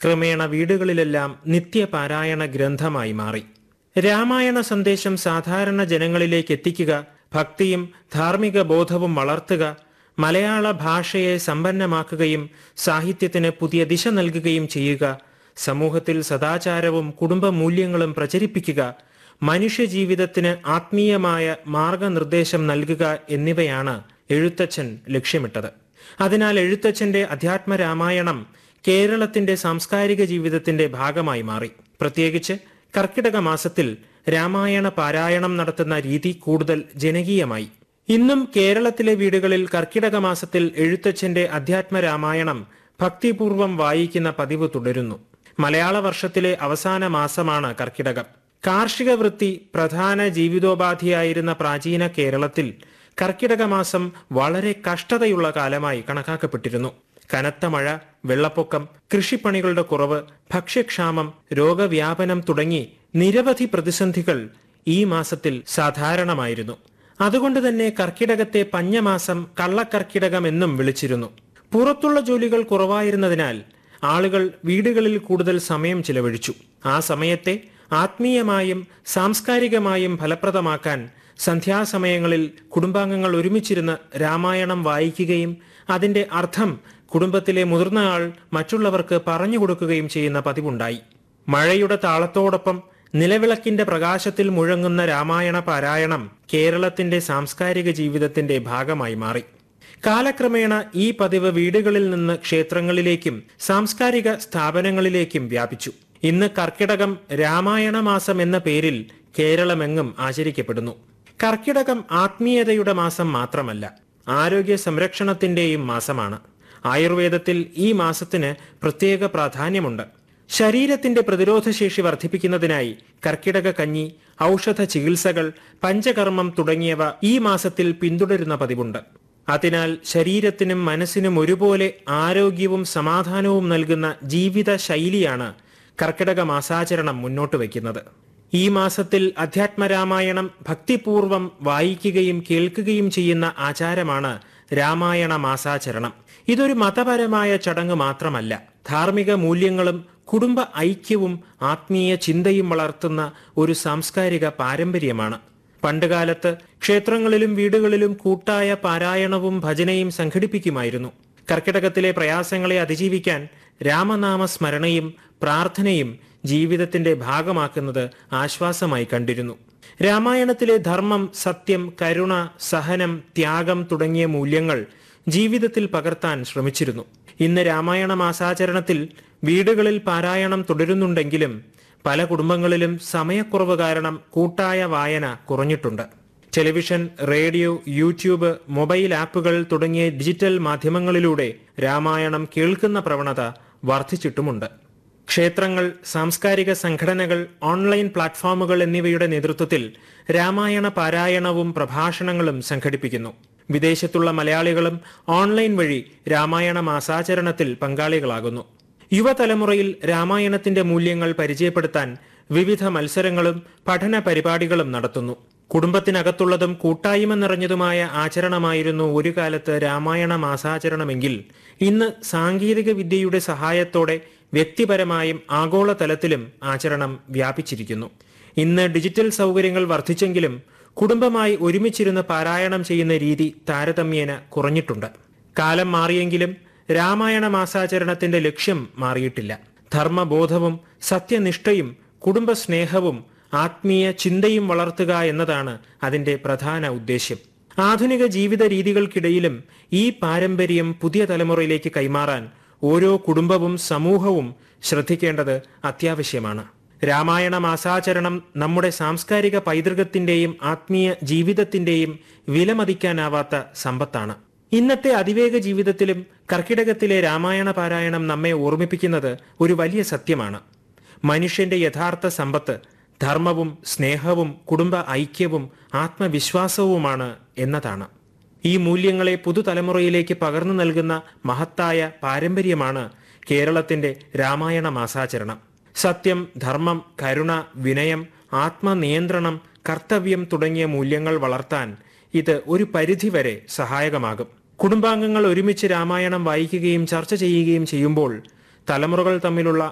ക്രമേണ വീടുകളിലെല്ലാം നിത്യപാരായണ ഗ്രന്ഥമായി മാറി രാമായണ സന്ദേശം സാധാരണ ജനങ്ങളിലേക്ക് എത്തിക്കുക ഭക്തിയും ധാർമ്മിക ബോധവും വളർത്തുക മലയാള ഭാഷയെ സമ്പന്നമാക്കുകയും സാഹിത്യത്തിന് പുതിയ ദിശ നൽകുകയും ചെയ്യുക സമൂഹത്തിൽ സദാചാരവും കുടുംബ മൂല്യങ്ങളും പ്രചരിപ്പിക്കുക മനുഷ്യജീവിതത്തിന് ആത്മീയമായ മാർഗനിർദ്ദേശം നൽകുക എന്നിവയാണ് എഴുത്തച്ഛൻ ലക്ഷ്യമിട്ടത് അതിനാൽ എഴുത്തച്ഛന്റെ അധ്യാത്മ രാമായണം കേരളത്തിന്റെ സാംസ്കാരിക ജീവിതത്തിന്റെ ഭാഗമായി മാറി പ്രത്യേകിച്ച് കർക്കിടക മാസത്തിൽ രാമായണ പാരായണം നടത്തുന്ന രീതി കൂടുതൽ ജനകീയമായി ഇന്നും കേരളത്തിലെ വീടുകളിൽ കർക്കിടക മാസത്തിൽ എഴുത്തച്ഛന്റെ അധ്യാത്മ രാമായണം ഭക്തിപൂർവം വായിക്കുന്ന പതിവ് തുടരുന്നു മലയാള വർഷത്തിലെ അവസാന മാസമാണ് കർക്കിടകം കാർഷിക വൃത്തി പ്രധാന ജീവിതോപാധിയായിരുന്ന പ്രാചീന കേരളത്തിൽ കർക്കിടക മാസം വളരെ കഷ്ടതയുള്ള കാലമായി കണക്കാക്കപ്പെട്ടിരുന്നു കനത്ത മഴ വെള്ളപ്പൊക്കം കൃഷിപ്പണികളുടെ കുറവ് ഭക്ഷ്യക്ഷാമം രോഗവ്യാപനം തുടങ്ങി നിരവധി പ്രതിസന്ധികൾ ഈ മാസത്തിൽ സാധാരണമായിരുന്നു അതുകൊണ്ട് തന്നെ കർക്കിടകത്തെ പഞ്ഞമാസം കള്ളക്കർക്കിടകം എന്നും വിളിച്ചിരുന്നു പുറത്തുള്ള ജോലികൾ കുറവായിരുന്നതിനാൽ ആളുകൾ വീടുകളിൽ കൂടുതൽ സമയം ചിലവഴിച്ചു ആ സമയത്തെ ആത്മീയമായും സാംസ്കാരികമായും ഫലപ്രദമാക്കാൻ സന്ധ്യാസമയങ്ങളിൽ കുടുംബാംഗങ്ങൾ ഒരുമിച്ചിരുന്ന് രാമായണം വായിക്കുകയും അതിന്റെ അർത്ഥം കുടുംബത്തിലെ മുതിർന്ന ആൾ മറ്റുള്ളവർക്ക് പറഞ്ഞു കൊടുക്കുകയും ചെയ്യുന്ന പതിവുണ്ടായി മഴയുടെ താളത്തോടൊപ്പം നിലവിളക്കിന്റെ പ്രകാശത്തിൽ മുഴങ്ങുന്ന രാമായണ പാരായണം കേരളത്തിന്റെ സാംസ്കാരിക ജീവിതത്തിന്റെ ഭാഗമായി മാറി കാലക്രമേണ ഈ പതിവ് വീടുകളിൽ നിന്ന് ക്ഷേത്രങ്ങളിലേക്കും സാംസ്കാരിക സ്ഥാപനങ്ങളിലേക്കും വ്യാപിച്ചു ഇന്ന് കർക്കിടകം രാമായണ മാസം എന്ന പേരിൽ കേരളമെങ്ങും ആചരിക്കപ്പെടുന്നു കർക്കിടകം ആത്മീയതയുടെ മാസം മാത്രമല്ല ആരോഗ്യ സംരക്ഷണത്തിന്റെയും മാസമാണ് ആയുർവേദത്തിൽ ഈ മാസത്തിന് പ്രത്യേക പ്രാധാന്യമുണ്ട് ശരീരത്തിന്റെ പ്രതിരോധശേഷി വർദ്ധിപ്പിക്കുന്നതിനായി കർക്കിടക കഞ്ഞി ഔഷധ ചികിത്സകൾ പഞ്ചകർമ്മം തുടങ്ങിയവ ഈ മാസത്തിൽ പിന്തുടരുന്ന പതിവുണ്ട് അതിനാൽ ശരീരത്തിനും മനസ്സിനും ഒരുപോലെ ആരോഗ്യവും സമാധാനവും നൽകുന്ന ജീവിത ശൈലിയാണ് കർക്കിടക മാസാചരണം മുന്നോട്ട് വയ്ക്കുന്നത് ഈ മാസത്തിൽ അധ്യാത്മരാമായണം ഭക്തിപൂർവം വായിക്കുകയും കേൾക്കുകയും ചെയ്യുന്ന ആചാരമാണ് രാമായണ മാസാചരണം ഇതൊരു മതപരമായ ചടങ്ങ് മാത്രമല്ല ധാർമ്മിക മൂല്യങ്ങളും കുടുംബ ഐക്യവും ആത്മീയ ചിന്തയും വളർത്തുന്ന ഒരു സാംസ്കാരിക പാരമ്പര്യമാണ് പണ്ടുകാലത്ത് ക്ഷേത്രങ്ങളിലും വീടുകളിലും കൂട്ടായ പാരായണവും ഭജനയും സംഘടിപ്പിക്കുമായിരുന്നു കർക്കിടകത്തിലെ പ്രയാസങ്ങളെ അതിജീവിക്കാൻ രാമനാമ സ്മരണയും പ്രാർത്ഥനയും ജീവിതത്തിന്റെ ഭാഗമാക്കുന്നത് ആശ്വാസമായി കണ്ടിരുന്നു രാമായണത്തിലെ ധർമ്മം സത്യം കരുണ സഹനം ത്യാഗം തുടങ്ങിയ മൂല്യങ്ങൾ ജീവിതത്തിൽ പകർത്താൻ ശ്രമിച്ചിരുന്നു ഇന്ന് രാമായണ മാസാചരണത്തിൽ വീടുകളിൽ പാരായണം തുടരുന്നുണ്ടെങ്കിലും പല കുടുംബങ്ങളിലും സമയക്കുറവ് കാരണം കൂട്ടായ വായന കുറഞ്ഞിട്ടുണ്ട് ടെലിവിഷൻ റേഡിയോ യൂട്യൂബ് മൊബൈൽ ആപ്പുകൾ തുടങ്ങിയ ഡിജിറ്റൽ മാധ്യമങ്ങളിലൂടെ രാമായണം കേൾക്കുന്ന പ്രവണത വർദ്ധിച്ചിട്ടുമുണ്ട് ക്ഷേത്രങ്ങൾ സാംസ്കാരിക സംഘടനകൾ ഓൺലൈൻ പ്ലാറ്റ്ഫോമുകൾ എന്നിവയുടെ നേതൃത്വത്തിൽ രാമായണ പാരായണവും പ്രഭാഷണങ്ങളും സംഘടിപ്പിക്കുന്നു വിദേശത്തുള്ള മലയാളികളും ഓൺലൈൻ വഴി രാമായണ മാസാചരണത്തിൽ പങ്കാളികളാകുന്നു യുവതലമുറയിൽ രാമായണത്തിന്റെ മൂല്യങ്ങൾ പരിചയപ്പെടുത്താൻ വിവിധ മത്സരങ്ങളും പഠന പരിപാടികളും നടത്തുന്നു കുടുംബത്തിനകത്തുള്ളതും കൂട്ടായ്മ നിറഞ്ഞതുമായ ആചരണമായിരുന്നു ഒരു കാലത്ത് രാമായണ മാസാചരണമെങ്കിൽ ഇന്ന് സാങ്കേതിക വിദ്യയുടെ സഹായത്തോടെ വ്യക്തിപരമായും ആഗോളതലത്തിലും ആചരണം വ്യാപിച്ചിരിക്കുന്നു ഇന്ന് ഡിജിറ്റൽ സൗകര്യങ്ങൾ വർദ്ധിച്ചെങ്കിലും കുടുംബമായി ഒരുമിച്ചിരുന്ന് പാരായണം ചെയ്യുന്ന രീതി താരതമ്യേന കുറഞ്ഞിട്ടുണ്ട് കാലം മാറിയെങ്കിലും രാമായണ മാസാചരണത്തിന്റെ ലക്ഷ്യം മാറിയിട്ടില്ല ധർമ്മബോധവും സത്യനിഷ്ഠയും കുടുംബസ്നേഹവും ആത്മീയ ചിന്തയും വളർത്തുക എന്നതാണ് അതിന്റെ പ്രധാന ഉദ്ദേശ്യം ആധുനിക ജീവിത രീതികൾക്കിടയിലും ഈ പാരമ്പര്യം പുതിയ തലമുറയിലേക്ക് കൈമാറാൻ ഓരോ കുടുംബവും സമൂഹവും ശ്രദ്ധിക്കേണ്ടത് അത്യാവശ്യമാണ് രാമായണ മാസാചരണം നമ്മുടെ സാംസ്കാരിക പൈതൃകത്തിന്റെയും ആത്മീയ ജീവിതത്തിന്റെയും വിലമതിക്കാനാവാത്ത സമ്പത്താണ് ഇന്നത്തെ അതിവേഗ ജീവിതത്തിലും കർക്കിടകത്തിലെ രാമായണ പാരായണം നമ്മെ ഓർമ്മിപ്പിക്കുന്നത് ഒരു വലിയ സത്യമാണ് മനുഷ്യന്റെ യഥാർത്ഥ സമ്പത്ത് ധർമ്മവും സ്നേഹവും കുടുംബ ഐക്യവും ആത്മവിശ്വാസവുമാണ് എന്നതാണ് ഈ മൂല്യങ്ങളെ പുതുതലമുറയിലേക്ക് പകർന്നു നൽകുന്ന മഹത്തായ പാരമ്പര്യമാണ് കേരളത്തിന്റെ രാമായണ മാസാചരണം സത്യം ധർമ്മം കരുണ വിനയം ആത്മനിയന്ത്രണം കർത്തവ്യം തുടങ്ങിയ മൂല്യങ്ങൾ വളർത്താൻ ഇത് ഒരു പരിധിവരെ സഹായകമാകും കുടുംബാംഗങ്ങൾ ഒരുമിച്ച് രാമായണം വായിക്കുകയും ചർച്ച ചെയ്യുകയും ചെയ്യുമ്പോൾ തലമുറകൾ തമ്മിലുള്ള